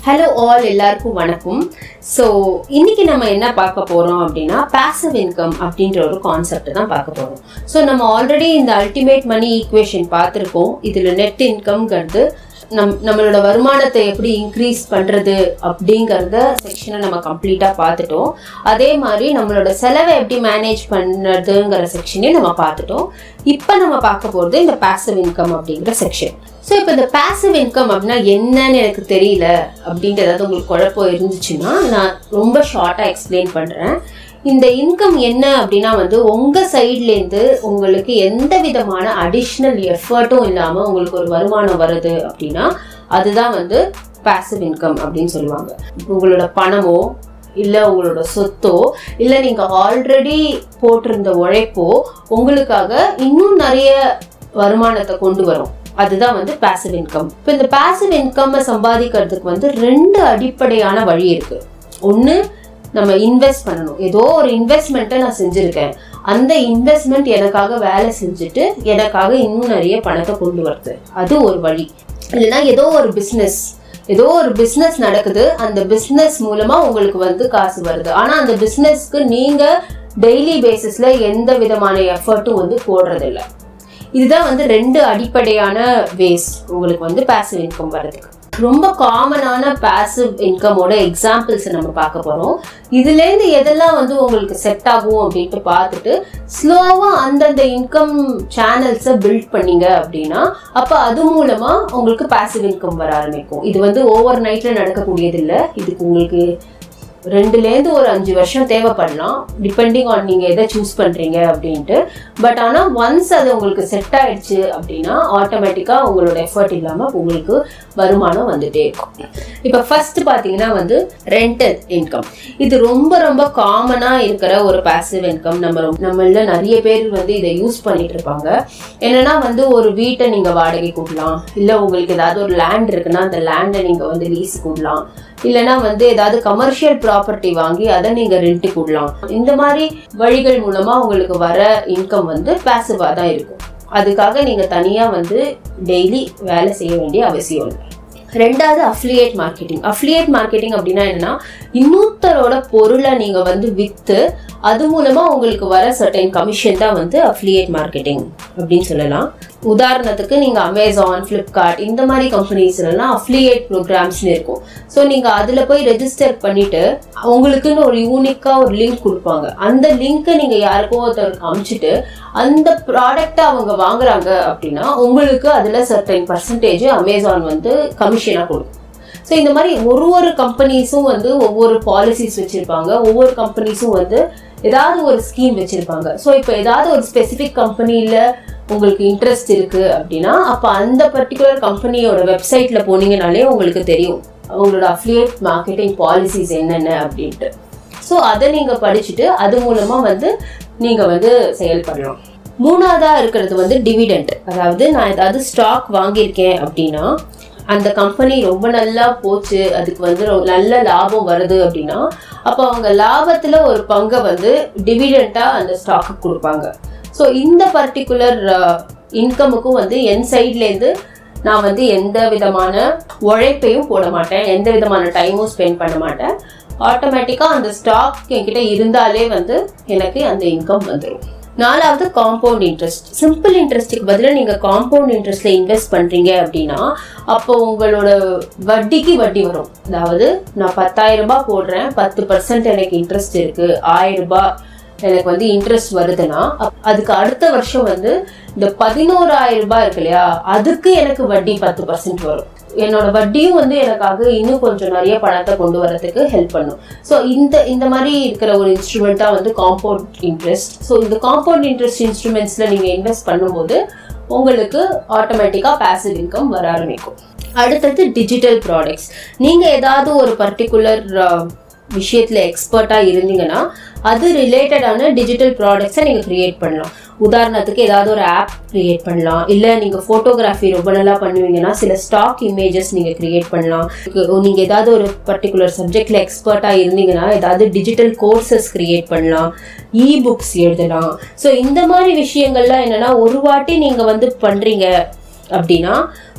hello all எல்லாருக்கும் வணக்கம் so இன்னைக்கு நம்ம என்ன பார்க்க போறோம் அப்படின்னா பாசிவ் இன்கம் அப்படின்ற ஒரு கான்செப்ட் தான் பார்க்க போறோம் ஸோ நம்ம ஆல்ரெடி இந்த அல்டிமேட் மணி ஈக்குவேஷன் பார்த்துருக்கோம் இதில் நெட் இன்கம்ங்கிறது நம் நம்மளோட வருமானத்தை எப்படி இன்க்ரீஸ் பண்ணுறது அப்படிங்கிறத செக்ஷனை நம்ம கம்ப்ளீட்டாக பார்த்துட்டோம் அதே மாதிரி நம்மளோட செலவை எப்படி மேனேஜ் பண்ணுறதுங்கிற செக்ஷனையும் நம்ம பார்த்துட்டோம் இப்போ நம்ம பார்க்க போகிறது இந்த பாசிவ் இன்கம் அப்படிங்கிற செக்ஷன் ஸோ இப்போ இந்த பாசிவ் இன்கம் அப்படின்னா என்னன்னு எனக்கு தெரியல அப்படின்ட்டு ஏதாவது உங்களுக்கு குழப்பம் இருந்துச்சுன்னா நான் ரொம்ப ஷார்ட்டாக எக்ஸ்பிளைன் பண்ணுறேன் இந்த இன்கம் என்ன அப்படின்னா வந்து உங்கள் சைட்லேருந்து உங்களுக்கு எந்த விதமான அடிஷ்னல் எஃபர்ட்டும் இல்லாமல் உங்களுக்கு ஒரு வருமானம் வருது அப்படின்னா அதுதான் வந்து பாசிவ் இன்கம் அப்படின்னு சொல்லுவாங்க உங்களோட பணமோ இல்லை உங்களோட சொத்தோ இல்லை நீங்கள் ஆல்ரெடி போட்டிருந்த உழைப்போ உங்களுக்காக இன்னும் நிறைய வருமானத்தை கொண்டு வரும் அதுதான் வந்து பாசிவ் இன்கம் இப்போ இந்த பாசிவ் இன்கம் சம்பாதிக்கிறதுக்கு வந்து ரெண்டு அடிப்படையான வழி இருக்கு ஒன்று நம்ம இன்வெஸ்ட் பண்ணணும் ஏதோ ஒரு இன்வெஸ்ட்மெண்ட்டை நான் செஞ்சுருக்கேன் அந்த இன்வெஸ்ட்மெண்ட் எனக்காக வேலை செஞ்சுட்டு எனக்காக இன்னும் நிறைய பணத்தை கொண்டு வருது அது ஒரு வழி இல்லைன்னா ஏதோ ஒரு பிஸ்னஸ் ஏதோ ஒரு பிஸ்னஸ் நடக்குது அந்த பிஸ்னஸ் மூலமா உங்களுக்கு வந்து காசு வருது ஆனா அந்த பிஸ்னஸ்க்கு நீங்க டெய்லி பேசிஸ்ல எந்த விதமான எஃபர்ட்டும் வந்து போடுறதில்ல இதுதான் வந்து ரெண்டு அடிப்படையான வேஸ் உங்களுக்கு வந்து பாசிவ் இன்கம் வர்றதுக்கு ரொம்ப காமனான பாசிவ் இன்கமோட எக்ஸாம்பிள்ஸ் நம்ம பார்க்க போறோம் இதுலேருந்து எதெல்லாம் வந்து உங்களுக்கு செட் ஆகும் அப்படின்ட்டு பார்த்துட்டு ஸ்லோவாக அந்தந்த இன்கம் சேனல்ஸை பில்ட் பண்ணீங்க அப்படின்னா அப்போ அது மூலமா உங்களுக்கு பாசிவ் இன்கம் வர ஆரம்பிக்கும் இது வந்து ஓவர் நைட்ல நடக்கக்கூடியது இல்லை இதுக்கு உங்களுக்கு ரெண்டுலேருந்து ஒரு அஞ்சு வருஷம் தேவைப்படலாம் டிபெண்டிங் ஆன் நீங்கள் எதை சூஸ் பண்ணுறீங்க அப்படின்ட்டு பட் ஆனால் ஒன்ஸ் அது உங்களுக்கு செட் ஆயிடுச்சு அப்படின்னா ஆட்டோமேட்டிக்காக உங்களோட எஃபர்ட் இல்லாமல் உங்களுக்கு வருமானம் வந்துட்டே இருக்கும் இப்போ ஃபர்ஸ்ட் பார்த்தீங்கன்னா வந்து ரெண்டல் இன்கம் இது ரொம்ப ரொம்ப காமனாக இருக்கிற ஒரு பாசிவ் இன்கம் நம்ம நம்மள நிறைய பேர் வந்து இதை யூஸ் பண்ணிட்டு இருப்பாங்க என்னன்னா வந்து ஒரு வீட்டை நீங்கள் வாடகை கூடலாம் இல்லை உங்களுக்கு ஏதாவது ஒரு லேண்ட் இருக்குன்னா அந்த லேண்டை நீங்கள் வந்து லீஸ் கூடலாம் இல்லைன்னா வந்து ஏதாவது கமர்ஷியல் ப்ராப்பர்ட்டி வாங்கி அதை நீங்க ரெண்ட் கூடலாம் இந்த மாதிரி வழிகள் மூலமா உங்களுக்கு வர இன்கம் வந்து பேசிவா தான் இருக்கும் அதுக்காக நீங்க தனியா வந்து டெய்லி வேலை செய்ய வேண்டிய அவசியம் இல்லை ரெண்டாவது அஃப்லியேட் மார்க்கெட்டிங் அஃப்லியேட் மார்க்கெட்டிங் அப்படின்னா என்னன்னா இன்னொருத்தரோட பொருளை நீங்க வந்து வித்து அது மூலமா உங்களுக்கு வர சர்டைன் கமிஷன் தான் வந்து அஃப்லியேட் மார்க்கெட்டிங் அப்படின்னு சொல்லலாம் உதாரணத்துக்கு நீங்க அமேசான் ஃப்ளிப்கார்ட் இந்த மாதிரி கம்பெனிஸ்லாம் அஃப்லியேட் ப்ரோக்ராம்ஸ்னு இருக்கும் ஸோ நீங்க அதுல போய் ரெஜிஸ்டர் பண்ணிட்டு உங்களுக்குன்னு ஒரு யூனிக்கா ஒரு லிங்க் கொடுப்பாங்க அந்த லிங்க்கை நீங்க யாருக்கோ ஒருத்தருக்கு அமுச்சிட்டு அந்த ப்ராடக்டை அவங்க வாங்குறாங்க அப்படின்னா உங்களுக்கு அதுல சர்டைன் பர்சன்டேஜ் அமேசான் வந்து கமிஷனாக கொடுக்கும் ஸோ இந்த மாதிரி ஒரு ஒரு கம்பெனிஸும் வந்து ஒவ்வொரு பாலிசிஸ் வச்சிருப்பாங்க ஒவ்வொரு கம்பெனிஸும் வந்து ஏதாவது ஒரு ஸ்கீம் வச்சிருப்பாங்க ஸோ இப்போ ஏதாவது ஒரு ஸ்பெசிஃபிக் கம்பெனியில் உங்களுக்கு இன்ட்ரெஸ்ட் இருக்கு அப்படின்னா அப்போ அந்த பர்டிகுலர் கம்பெனியோட வெப்சைட்ல போனீங்கனாலே உங்களுக்கு தெரியும் அவங்களோட அஃப்லியேட் மார்க்கெட்டிங் பாலிசிஸ் என்னென்ன அப்படின்ட்டு ஸோ அதை நீங்கள் படிச்சுட்டு அது மூலமாக வந்து நீங்கள் வந்து செயல்படலாம் மூணாவதா இருக்கிறது வந்து டிவிடெண்ட் அதாவது நான் ஏதாவது ஸ்டாக் வாங்கியிருக்கேன் அப்படின்னா அந்த கம்பெனி ரொம்ப நல்லா போச்சு அதுக்கு வந்து நல்ல லாபம் வருது அப்படின்னா அப்போ அவங்க லாபத்தில் ஒரு பங்கை வந்து டிவிடெண்ட்டாக அந்த ஸ்டாக்கு கொடுப்பாங்க ஸோ இந்த பர்டிகுலர் இன்கமுக்கும் வந்து என் சைட்லேருந்து நான் வந்து எந்த விதமான உழைப்பையும் போட மாட்டேன் எந்த விதமான டைமும் ஸ்பெண்ட் பண்ண மாட்டேன் ஆட்டோமேட்டிக்காக அந்த ஸ்டாக் என்கிட்ட இருந்தாலே வந்து எனக்கு அந்த இன்கம் வந்துடும் நாலாவது காம்பவுண்ட் இன்ட்ரெஸ்ட் சிம்பிள் இன்ட்ரெஸ்ட்டுக்கு பதிலாக நீங்கள் காம்பவுண்ட் இன்ட்ரெஸ்ட்டில் இன்வெஸ்ட் பண்ணுறீங்க அப்படின்னா அப்போ உங்களோட வட்டிக்கு வட்டி வரும் அதாவது நான் பத்தாயிரம் ரூபாய் போடுறேன் பத்து பர்சன்ட் எனக்கு இன்ட்ரெஸ்ட் இருக்குது ஆயிரம் ரூபாய் எனக்கு வந்து இன்ட்ரெஸ்ட் வருதுன்னா அதுக்கு அடுத்த வருஷம் வந்து இந்த பதினோராயிரம் ரூபாய் இருக்கு இல்லையா அதுக்கு எனக்கு வட்டி பத்து பர்சன்ட் வரும் என்னோட வட்டியும் வந்து எனக்காக இன்னும் கொஞ்சம் நிறைய பணத்தை கொண்டு வரதுக்கு ஹெல்ப் பண்ணும் ஸோ இந்த இந்த மாதிரி இருக்கிற ஒரு இன்ஸ்ட்ருமெண்ட் தான் வந்து காம்பவுண்ட் இன்ட்ரெஸ்ட் ஸோ இந்த காம்பவுண்ட் இன்ட்ரெஸ்ட் இன்ஸ்ட்ருமெண்ட்ஸில் நீங்கள் இன்வெஸ்ட் பண்ணும்போது உங்களுக்கு ஆட்டோமேட்டிக்காக பேசிவ் இன்கம் வர ஆரம்பிக்கும் அடுத்தது டிஜிட்டல் ப்ராடக்ட்ஸ் நீங்கள் ஏதாவது ஒரு பர்டிகுலர் விஷயத்தில் எக்ஸ்பர்ட்டாக இருந்தீங்கன்னா அது ரிலேட்டடான டிஜிட்டல் ப்ராடக்ட்ஸை நீங்கள் க்ரியேட் பண்ணலாம் உதாரணத்துக்கு ஏதாவது ஒரு ஆப் க்ரியேட் பண்ணலாம் இல்லை நீங்கள் ஃபோட்டோகிராஃபி ரொம்ப நல்லா பண்ணுவீங்கன்னா சில ஸ்டாக் இமேஜஸ் நீங்கள் க்ரியேட் பண்ணலாம் நீங்கள் ஏதாவது ஒரு பர்டிகுலர் சப்ஜெக்டில் எக்ஸ்பர்ட்டாக இருந்தீங்கன்னா ஏதாவது டிஜிட்டல் கோர்சஸ் க்ரியேட் பண்ணலாம் இ புக்ஸ் எழுதலாம் ஸோ இந்த மாதிரி விஷயங்கள்லாம் என்னென்னா ஒரு வாட்டி நீங்கள் வந்து பண்ணுறீங்க அப்படின்னா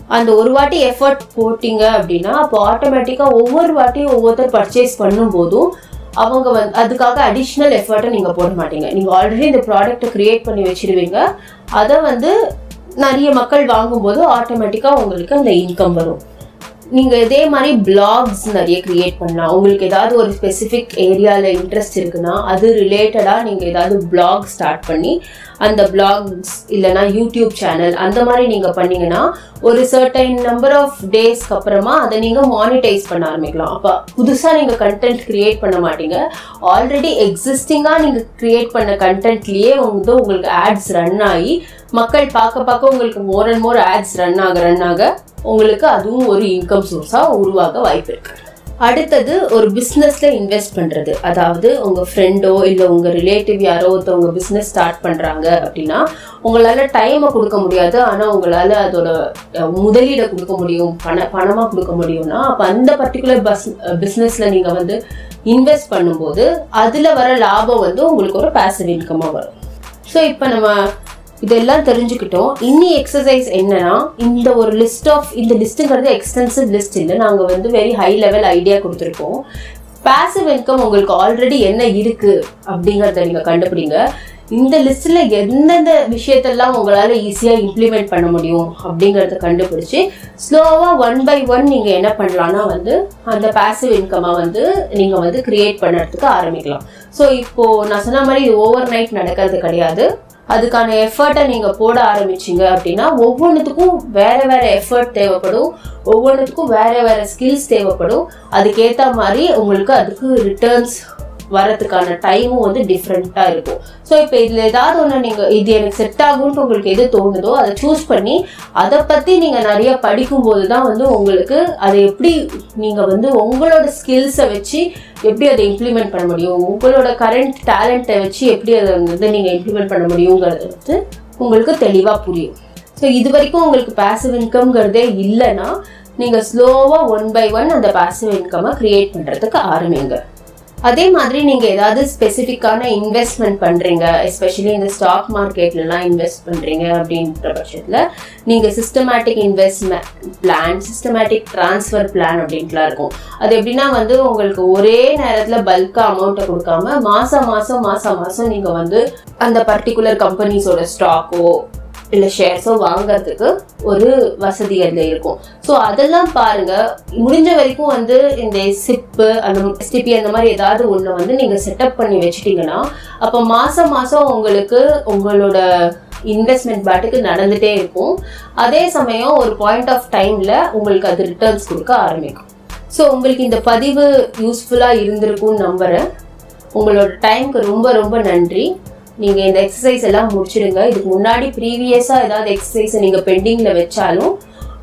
அந்த ஒரு வாட்டி எஃபர்ட் போட்டிங்க அப்படின்னா அப்போ ஆட்டோமேட்டிக்காக ஒவ்வொரு வாட்டியும் ஒவ்வொருத்தர் பர்ச்சேஸ் பண்ணும்போதும் அவங்க வந்து அதுக்காக அடிஷ்னல் எஃபர்ட்டை நீங்கள் போட மாட்டீங்க நீங்கள் ஆல்ரெடி இந்த ப்ராடக்ட்டை க்ரியேட் பண்ணி வச்சிருவீங்க அதை வந்து நிறைய மக்கள் வாங்கும்போது ஆட்டோமேட்டிக்காக உங்களுக்கு அந்த இன்கம் வரும் நீங்கள் இதே மாதிரி பிளாக்ஸ் நிறைய க்ரியேட் பண்ணலாம் உங்களுக்கு ஏதாவது ஒரு ஸ்பெசிஃபிக் ஏரியாவில் இன்ட்ரெஸ்ட் இருக்குன்னா அது ரிலேட்டடாக நீங்கள் ஏதாவது பிளாக் ஸ்டார்ட் பண்ணி அந்த பிளாக்ஸ் இல்லைனா யூடியூப் சேனல் அந்த மாதிரி நீங்கள் பண்ணீங்கன்னா ஒரு சர்டைன் நம்பர் ஆஃப் டேஸ்க்கு அப்புறமா அதை நீங்கள் மானிட்டைஸ் பண்ண ஆரம்பிக்கலாம் அப்போ புதுசாக நீங்கள் கண்டென்ட் க்ரியேட் பண்ண மாட்டீங்க ஆல்ரெடி எக்ஸிஸ்டிங்காக நீங்கள் க்ரியேட் பண்ண கண்டென்ட்லேயே வந்து உங்களுக்கு ஆட்ஸ் ரன் ஆகி மக்கள் பார்க்க பார்க்க உங்களுக்கு more and more ads run ஆக ரன் ஆக உங்களுக்கு அதுவும் ஒரு இன்கம் சோர்ஸாக உருவாக வாய்ப்பு இருக்கு அடுத்தது ஒரு பிஸ்னஸில் இன்வெஸ்ட் பண்ணுறது அதாவது உங்கள் ஃப்ரெண்டோ இல்லை உங்கள் ரிலேட்டிவ் யாரோ ஒருத்தவங்க பிஸ்னஸ் ஸ்டார்ட் பண்ணுறாங்க அப்படின்னா உங்களால் டைமை கொடுக்க முடியாது ஆனால் உங்களால் அதோட அஹ், முதலீடை கொடுக்க முடியும் பண பணமாக கொடுக்க முடியும்னா அப்போ அந்த பர்டிகுலர் பஸ் பிஸ்னஸில் நீங்கள் வந்து இன்வெஸ்ட் பண்ணும்போது அதில் வர லாபம் வந்து உங்களுக்கு ஒரு பேசிவ் இன்கமாக வரும் ஸோ இப்போ நம்ம இதெல்லாம் தெரிஞ்சுக்கிட்டோம் இன்னி எக்ஸசைஸ் என்னன்னா இந்த ஒரு லிஸ்ட் ஆஃப் இந்த லிஸ்ட்டுங்கிறது எக்ஸ்டென்சிவ் லிஸ்ட் இல்லை நாங்கள் வந்து வெரி ஹை லெவல் ஐடியா கொடுத்துருக்கோம் பேசிவ் இன்கம் உங்களுக்கு ஆல்ரெடி என்ன இருக்கு அப்படிங்கிறத நீங்கள் கண்டுபிடிங்க இந்த லிஸ்ட்டில் எந்தெந்த விஷயத்தெல்லாம் உங்களால் ஈஸியாக இம்ப்ளிமெண்ட் பண்ண முடியும் அப்படிங்கிறத கண்டுபிடிச்சி ஸ்லோவாக ஒன் பை ஒன் நீங்கள் என்ன பண்ணலாம்னா வந்து அந்த பேசிவ் இன்கமாக வந்து நீங்கள் வந்து கிரியேட் பண்ணுறதுக்கு ஆரம்பிக்கலாம் ஸோ இப்போது நான் சொன்ன மாதிரி இது ஓவர் நைட் நடக்கிறது கிடையாது அதுக்கான எஃபர்ட்டை நீங்கள் போட ஆரம்பிச்சிங்க அப்படின்னா ஒவ்வொன்றுத்துக்கும் வேற வேற எஃபர்ட் தேவைப்படும் ஒவ்வொன்றுத்துக்கும் வேற வேற ஸ்கில்ஸ் தேவைப்படும் அதுக்கேற்ற மாதிரி உங்களுக்கு அதுக்கு ரிட்டர்ன்ஸ் வரதுக்கான டைமும் வந்து டிஃப்ரெண்ட்டாக இருக்கும் ஸோ இப்போ இதில் ஏதாவது ஒன்று நீங்கள் இது எனக்கு செட் ஆகும்னு உங்களுக்கு எது தோணுதோ அதை சூஸ் பண்ணி அதை பற்றி நீங்கள் நிறைய படிக்கும்போது தான் வந்து உங்களுக்கு அதை எப்படி நீங்கள் வந்து உங்களோட ஸ்கில்ஸை வச்சு எப்படி அதை இம்ப்ளிமெண்ட் பண்ண முடியும் உங்களோட கரண்ட் டேலண்ட்டை வச்சு எப்படி அதை வந்து நீங்கள் இம்ப்ளிமெண்ட் பண்ண முடியுங்கிறது வந்து உங்களுக்கு தெளிவாக புரியும் ஸோ இது வரைக்கும் உங்களுக்கு பேசிவ் இன்கம்ங்கிறதே இல்லைன்னா நீங்கள் ஸ்லோவாக ஒன் பை ஒன் அந்த பேசிவ் இன்கம்மை க்ரியேட் பண்ணுறதுக்கு ஆரம்பிங்க அதே மாதிரி நீங்கள் ஏதாவது ஸ்பெசிஃபிக்கான இன்வெஸ்ட்மெண்ட் பண்ணுறீங்க எஸ்பெஷலி இந்த ஸ்டாக் மார்க்கெட்லலாம் இன்வெஸ்ட் பண்ணுறீங்க அப்படின்ற பட்சத்தில் நீங்கள் systematic investment plan systematic transfer plan அப்படின்ட்டுலாம் இருக்கும் அது எப்படின்னா வந்து உங்களுக்கு ஒரே நேரத்தில் பல்காக அமௌண்ட்டை கொடுக்காம மாதம் மாதம் மாதம் மாதம் நீங்கள் வந்து அந்த பர்டிகுலர் கம்பெனிஸோட ஸ்டாக்கோ இல்லை ஷேர்ஸோ வாங்குறதுக்கு ஒரு வசதி அதில் இருக்கும் ஸோ அதெல்லாம் பாருங்க முடிஞ்ச வரைக்கும் வந்து இந்த சிப்பு அந்த எஸ்டிபி அந்த மாதிரி ஏதாவது ஒன்று வந்து நீங்கள் செட்டப் பண்ணி வச்சிட்டிங்கன்னா அப்போ மாதம் மாதம் உங்களுக்கு உங்களோட இன்வெஸ்ட்மெண்ட் பாட்டுக்கு நடந்துகிட்டே இருக்கும் அதே சமயம் ஒரு பாயிண்ட் ஆஃப் டைமில் உங்களுக்கு அது ரிட்டர்ன்ஸ் கொடுக்க ஆரம்பிக்கும் ஸோ உங்களுக்கு இந்த பதிவு யூஸ்ஃபுல்லாக இருந்திருக்கும்னு நம்புகிறேன் உங்களோட டைம்க்கு ரொம்ப ரொம்ப நன்றி நீங்கள் இந்த எக்ஸசைஸ் எல்லாம் முடிச்சிடுங்க இதுக்கு முன்னாடி ப்ரீவியஸாக ஏதாவது எக்ஸசைஸை நீங்கள் பெண்டிங்கில் வச்சாலும்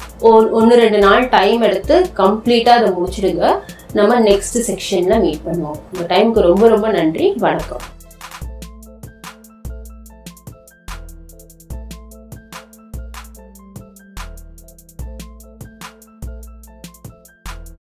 ஒன்று ரெண்டு நாள் டைம் எடுத்து கம்ப்ளீட்டாக அதை முடிச்சிடுங்க நம்ம நெக்ஸ்ட் செக்ஷனில் மீட் பண்ணுவோம் உங்கள் டைமுக்கு ரொம்ப ரொம்ப நன்றி வணக்கம்